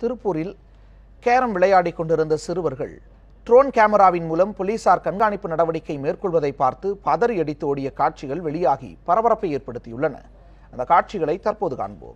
திருப்பூரில் கேரம் விளையாடிக் கொண்டிருந்த சிறுவர்கள் ட்ரோன் கேமராவின் மூலம் போலீசார் கண்காணிப்பு நடவடிக்கை மேற்கொள்வதை பார்த்து பதறி அடித்து ஓடிய காட்சிகள் வெளியாகி பரபரப்பை ஏற்படுத்தியுள்ளன அந்த காட்சிகளை தற்போது காண்போம்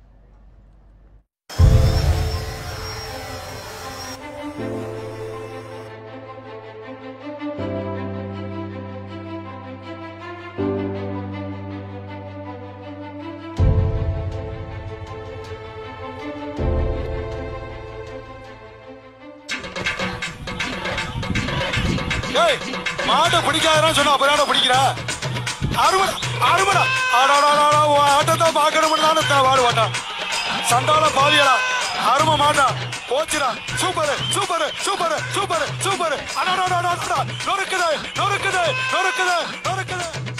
ஏய் மாட்டை பிடிக்காதன்னு சொன்னா அப்புறம் ஏன்டா பிடிக்கிற அருமடா அருமடா ஆடாடாடா உன் ஆட்டத்தை பார்க்கணும்னு நானும் வாடு வாட்டா சண்டால பாவியடா அரும மாட்டா போச்சுடா super super super super super அடாடாடாடா நொறுக்குது நொறுக்குது நொறுக்குது நொறுக்குது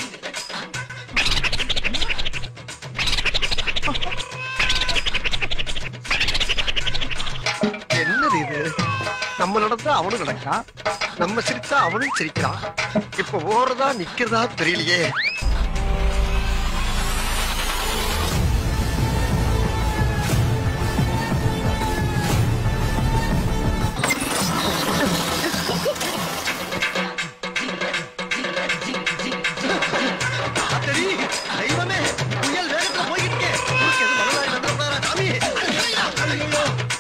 என்னது இது நம்ம நடந்தா அவனும் நடக்கான் நம்ம சிரிச்சா அவனும் சிரிக்கிறான் இப்ப ஓடுறதா நிக்கிறதா தெரியலையே அடடி, தெய்வமே புயல் வேகத்துல போய்கிட்டு இருக்கே. ஊருக்கு எதுவும் மனதாரி வந்துடக்கூடாதா, சாமி? ஐயையோ.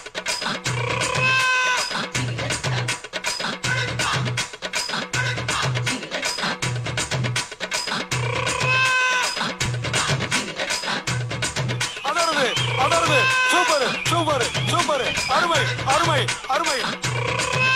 அடருது அடருது சூப்பர் சூப்பர் சூப்பர் அருமை அருமை அருமை